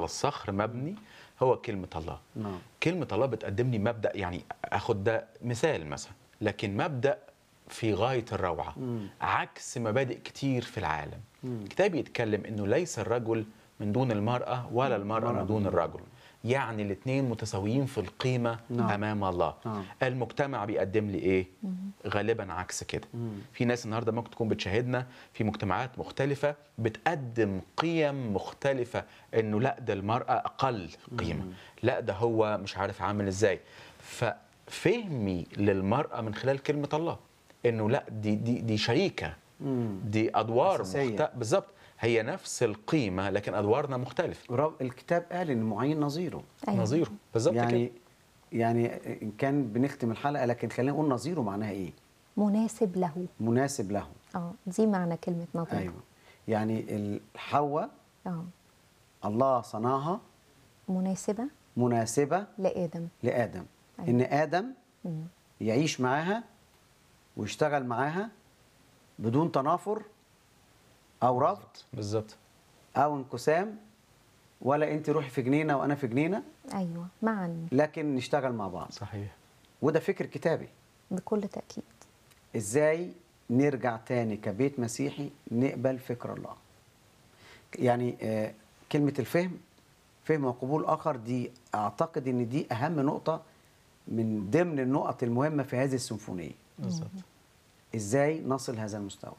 على الصخر مبني هو كلمه الله نعم كلمه الله بتقدم لي مبدا يعني اخد ده مثال مثلا لكن مبدا في غايه الروعه مم. عكس مبادئ كتير في العالم مم. الكتاب يتكلم انه ليس الرجل من دون المراه ولا المراه مرأة من دون الرجل يعني الاثنين متساويين في القيمه نعم. امام الله نعم. المجتمع بيقدم لي ايه غالبا عكس كده مم. في ناس النهارده ممكن تكون بتشاهدنا في مجتمعات مختلفه بتقدم قيم مختلفه انه لا ده المراه اقل قيمه لا ده هو مش عارف عامل ازاي ففهمي للمراه من خلال كلمه الله انه لا دي دي دي شريكه مم. دي ادوار أساسية. مخت... بالظبط هي نفس القيمه لكن ادوارنا مختلفه ورب الكتاب قال ان معين نظيره أيوة. نظيره بالظبط يعني كده يعني ان كان بنختم الحلقه لكن خلينا نقول نظيره معناها ايه مناسب له مناسب له اه دي معنى كلمة نظير ايوه يعني الحواء اه الله صنعها مناسبة مناسبه لآدم لادم أيوة. ان ادم مم. يعيش معاها ويشتغل معاها بدون تنافر او رفض بالظبط او انقسام ولا انت روحي في جنينه وانا في جنينه أيوة معا لكن نشتغل مع بعض صحيح وده فكر كتابي بكل تأكيد ازاي نرجع تاني كبيت مسيحي نقبل فكر الله يعني آه، كلمة الفهم فهم وقبول آخر دي أعتقد إن دي أهم نقطة من ضمن النقط المهمة في هذه السيمفونية بالظبط إزاي نصل هذا المستوى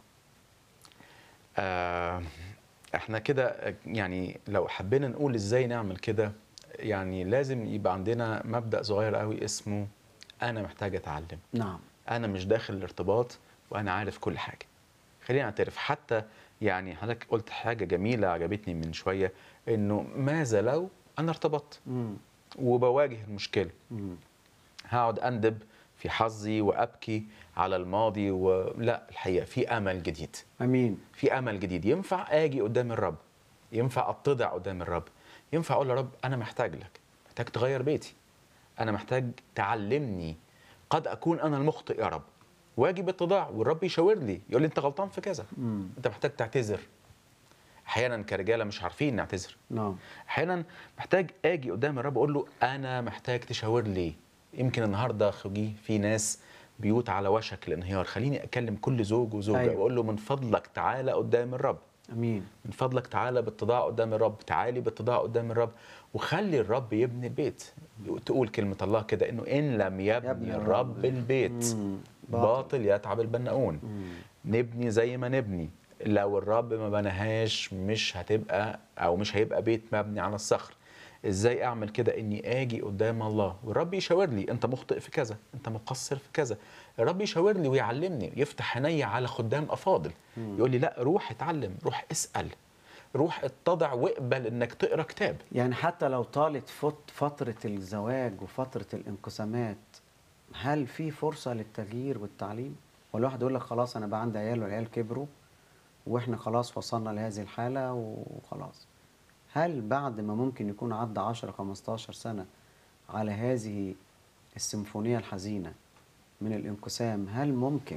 آه احنا كده يعني لو حبينا نقول ازاي نعمل كده يعني لازم يبقى عندنا مبدأ صغير قوي اسمه انا محتاج اتعلم نعم انا مش داخل الارتباط وانا عارف كل حاجه خلينا نعترف حتى يعني حضرتك قلت حاجه جميله عجبتني من شويه انه ماذا لو انا ارتبطت مم. وبواجه المشكله مم. هقعد اندب في حظي وابكي على الماضي ولا الحقيقه في امل جديد أمين في امل جديد ينفع اجي قدام الرب ينفع اتضع قدام الرب ينفع اقول يا رب انا محتاج لك محتاج تغير بيتي انا محتاج تعلمني قد اكون انا المخطئ يا رب واجي باتضاع والرب يشاور لي يقول لي انت غلطان في كذا مم. انت محتاج تعتذر احيانا كرجاله مش عارفين نعتذر نعم احيانا محتاج اجي قدام الرب اقول له انا محتاج تشاور لي يمكن النهارده خوجي في ناس بيوت على وشك الانهيار خليني اكلم كل زوج وزوجه أيوة. أيوة. واقول له من فضلك تعالى قدام الرب أمين من فضلك تعالى باتضاع قدام الرب تعالي باتضاع قدام الرب وخلي الرب يبني البيت تقول كلمة الله كده إنه إن لم يبني, يبني الرب الرب. البيت مم. باطل, باطل. يتعب البناؤون مم. نبني زي ما نبني لو الرب ما بناهاش مش هتبقى أو مش هيبقى بيت مبني على الصخر ازاي اعمل كده اني اجي قدام الله والرب يشاور لي انت مخطئ في كذا انت مقصر في كذا الرب يشاور لي ويعلمني يفتح عيني على خدام افاضل يقول لي لا روح اتعلم روح اسال روح اتضع واقبل انك تقرا كتاب يعني حتى لو طالت فت- فترة الزواج وفترة الانقسامات هل في فرصة للتغيير والتعليم؟ ولا واحد يقول لك خلاص أنا بقى عندي عيال والعيال كبروا وإحنا خلاص وصلنا لهذه الحالة وخلاص هل بعد ما ممكن يكون عدى 10 15 سنة على هذه السيمفونية الحزينة من الانقسام هل ممكن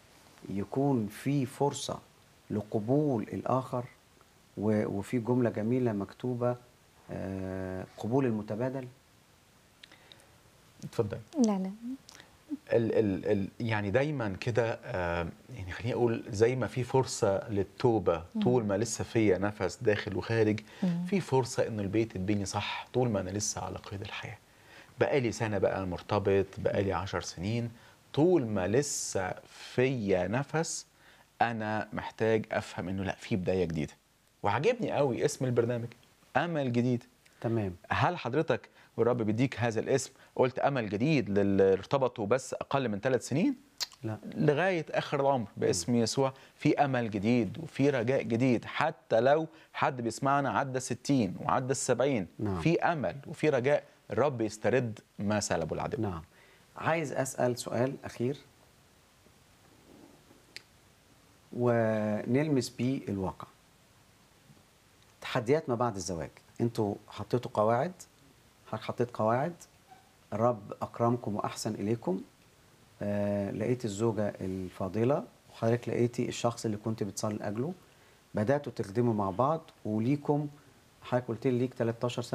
يكون في فرصة لقبول الآخر و- وفي جملة جميلة مكتوبة آه، قبول المتبادل اتفضل لا لا ال ال ال يعني دايما كده آه، يعني خليني اقول زي ما في فرصه للتوبه طول ما لسه فيا نفس داخل وخارج في فرصه انه البيت يتبني صح طول ما انا لسه على قيد الحياه بقالي سنه بقى مرتبط بقالي عشر سنين طول ما لسه فيا نفس انا محتاج افهم انه لا في بدايه جديده وعجبني قوي اسم البرنامج امل جديد تمام هل حضرتك والرب بيديك هذا الاسم قلت امل جديد للي ارتبطوا بس اقل من ثلاث سنين لا لغايه اخر العمر باسم يسوع في امل جديد وفي رجاء جديد حتى لو حد بيسمعنا عدى 60 وعدى السبعين نعم. في امل وفي رجاء الرب يسترد ما سلبه العدو نعم عايز أسأل سؤال أخير ونلمس بيه الواقع تحديات ما بعد الزواج انتوا حطيتوا قواعد حضرتك حطيت قواعد الرب أكرمكم وأحسن إليكم آه لقيت الزوجة الفاضلة وحضرتك لقيتي الشخص اللي كنت بتصلي لأجله بدأتوا تخدموا مع بعض وليكم حضرتك قلت لي ليك 13 سنه